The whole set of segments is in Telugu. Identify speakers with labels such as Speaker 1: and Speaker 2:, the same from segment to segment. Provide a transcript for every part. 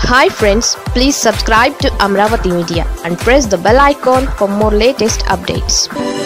Speaker 1: hi friends please subscribe to Amaravati media and press the bell icon for more latest updates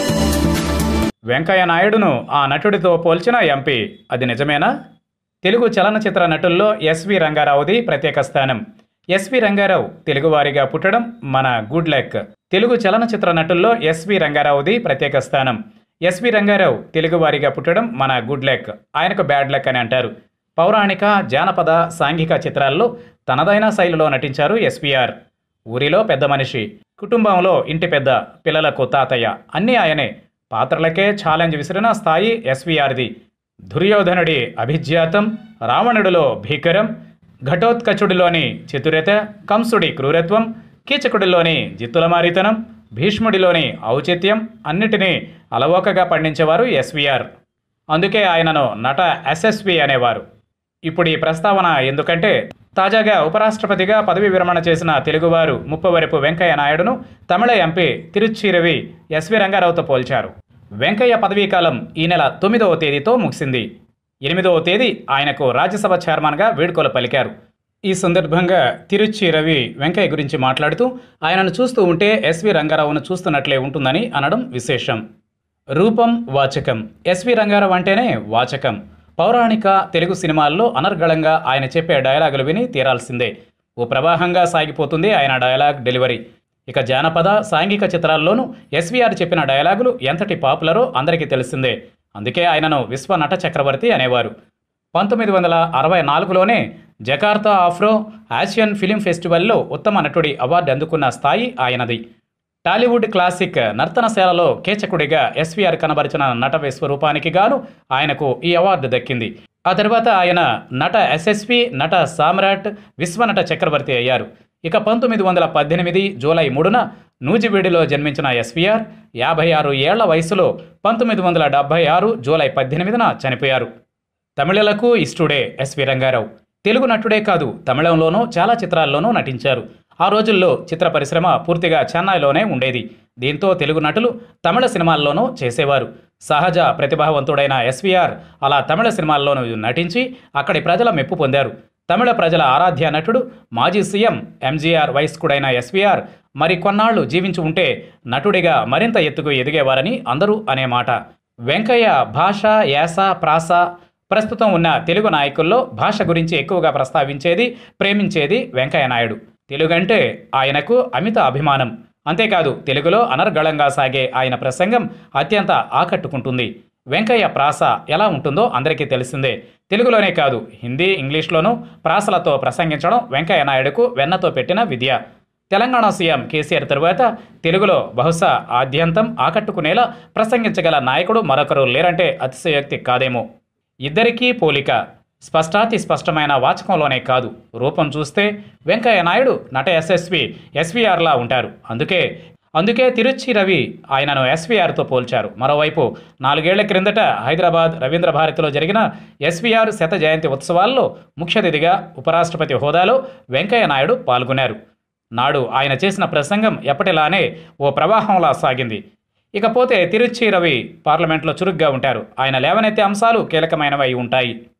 Speaker 2: Venkaiah నాయుడును ఆ నటుడితో పోల్చిన ఎంపీ అది నిజమేనా తెలుగు చలనచిత్ర నటుల్లో ఎస్వి రంగారావుది ప్రత్యేక స్థానం ఎస్వి రంగారావు తెలుగువారిగా పుట్టడం మన గుడ్ లక్ తెలుగు చలనచిత్ర నటుల్లో ఎస్వి రంగారావుది ప్రత్యేక స్థానం ఎస్వి రంగారావు తెలుగువారిగా పుట్టడం మన గుడ్ లక్ ఆయనకు బ్యాడ్ లక్ అని అంటారు పౌరాణిక జానపద సాంఘిక చిత్రాల్లో తనదైన శైలిలో నటించారు ఎస్వీఆర్ ఊరిలో పెద్ద మనిషి కుటుంబంలో ఇంటి పెద్ద పిల్లలకు తాతయ్య అన్నీ ఆయనే పాత్రలకే ఛాలెంజ్ విసిరిన స్థాయి ఎస్వీఆర్ది దుర్యోధనుడి అభిజ్ఞాతం రావణుడిలో భీకరం ఘటోత్కచుడిలోని చతురత కంసుడి క్రూరత్వం కీచకుడిలోని జిత్తులమారితనం భీష్ముడిలోని ఔచిత్యం అన్నిటినీ అలవోకగా పండించేవారు ఎస్వీఆర్ అందుకే ఆయనను నట ఎస్ఎస్వి అనేవారు ఇప్పుడు ఈ ప్రస్తావన ఎందుకంటే తాజాగా ఉపరాష్ట్రపతిగా పదవి విరమణ చేసిన తెలుగువారు ముప్పవరపు వెంకయ్య నాయుడును తమిళ ఎంపీ తిరుచిరవి ఎస్వి రంగారావుతో పోల్చారు వెంకయ్య పదవీ కాలం ఈ నెల తొమ్మిదవ తేదీతో ముగిసింది ఎనిమిదవ తేదీ ఆయనకు రాజ్యసభ చైర్మన్గా వేడుకలు పలికారు ఈ సందర్భంగా తిరుచి రవి వెంకయ్య గురించి మాట్లాడుతూ ఆయనను చూస్తూ ఉంటే ఎస్వి రంగారావును చూస్తున్నట్లే ఉంటుందని అనడం విశేషం రూపం వాచకం ఎస్వి రంగారావు అంటేనే వాచకం పౌరాణిక తెలుగు సినిమాల్లో అనర్గళంగా ఆయన చెప్పే డైలాగులు విని తీరాల్సిందే ఓ ప్రవాహంగా సాగిపోతుంది ఆయన డైలాగ్ డెలివరీ ఇక జానపద సాంఘిక చిత్రాల్లోనూ ఎస్వీఆర్ చెప్పిన డైలాగులు ఎంతటి పాపులరో అందరికీ తెలిసిందే అందుకే ఆయనను విశ్వ నట చక్రవర్తి అనేవారు పంతొమ్మిది వందల అరవై నాలుగులోనే జకార్తా ఆఫ్రో ఆసియన్ ఫిలిం ఫెస్టివల్లో ఉత్తమ నటుడి అవార్డు అందుకున్న స్థాయి ఆయనది టాలీవుడ్ క్లాసిక్ నర్తనశాలలో కేచకుడిగా ఎస్వీఆర్ కనబరిచిన నట విశ్వరూపానికి గాను ఆయనకు ఈ అవార్డు దక్కింది ఆ తర్వాత ఆయన నట ఎస్ఎస్వి నట సామ్రాట్ విశ్వనట చక్రవర్తి అయ్యారు ఇక పంతొమ్మిది వందల పద్దెనిమిది జూలై మూడున నూజివీడిలో జన్మించిన ఎస్వీఆర్ యాభై ఆరు ఏళ్ల వయసులో పంతొమ్మిది వందల డెబ్బై ఆరు జూలై పద్దెనిమిదిన చనిపోయారు తమిళలకు ఇష్టుడే ఎస్వి రంగారావు తెలుగు నటుడే కాదు తమిళంలోనూ చాలా చిత్రాల్లోనూ నటించారు ఆ రోజుల్లో చిత్ర పరిశ్రమ పూర్తిగా చెన్నైలోనే ఉండేది దీంతో తెలుగు నటులు తమిళ సినిమాల్లోనూ చేసేవారు సహజ ప్రతిభావంతుడైన ఎస్వీఆర్ అలా తమిళ సినిమాల్లోనూ నటించి అక్కడి ప్రజల మెప్పు పొందారు తమిళ ప్రజల ఆరాధ్య నటుడు మాజీ సీఎం ఎంజీఆర్ వయస్కుడైన ఎస్వీఆర్ మరి కొన్నాళ్లు జీవించి ఉంటే నటుడిగా మరింత ఎత్తుకు ఎదిగేవారని అందరూ అనే మాట వెంకయ్య భాష యాస ప్రాస ప్రస్తుతం ఉన్న తెలుగు నాయకుల్లో భాష గురించి ఎక్కువగా ప్రస్తావించేది ప్రేమించేది వెంకయ్య నాయుడు తెలుగంటే ఆయనకు అమిత అభిమానం అంతేకాదు తెలుగులో అనర్గళంగా సాగే ఆయన ప్రసంగం అత్యంత ఆకట్టుకుంటుంది వెంకయ్య ప్రాస ఎలా ఉంటుందో అందరికీ తెలిసిందే తెలుగులోనే కాదు హిందీ ఇంగ్లీష్లోనూ ప్రాసలతో ప్రసంగించడం వెంకయ్య నాయుడుకు వెన్నతో పెట్టిన విద్య తెలంగాణ సీఎం కేసీఆర్ తరువాత తెలుగులో బహుశా ఆద్యంతం ఆకట్టుకునేలా ప్రసంగించగల నాయకుడు మరొకరు లేరంటే అతిశయోక్తి కాదేమో ఇద్దరికీ పోలిక స్పష్టాతి స్పష్టమైన వాచకంలోనే కాదు రూపం చూస్తే వెంకయ్య నాయుడు నట ఎస్ఎస్వి ఎస్వీఆర్లా ఉంటారు అందుకే అందుకే తిరుచి రవి ఆయనను ఎస్వీఆర్తో పోల్చారు మరోవైపు నాలుగేళ్ల క్రిందట హైదరాబాద్ రవీంద్ర భారతిలో జరిగిన ఎస్వీఆర్ శత జయంతి ఉత్సవాల్లో ముఖ్య అతిథిగా ఉపరాష్ట్రపతి హోదాలో వెంకయ్య నాయుడు పాల్గొన్నారు నాడు ఆయన చేసిన ప్రసంగం ఎప్పటిలానే ఓ ప్రవాహంలా సాగింది ఇకపోతే తిరుచి రవి పార్లమెంట్లో చురుగ్గా ఉంటారు ఆయన లేవనెత్తే అంశాలు కీలకమైనవి ఉంటాయి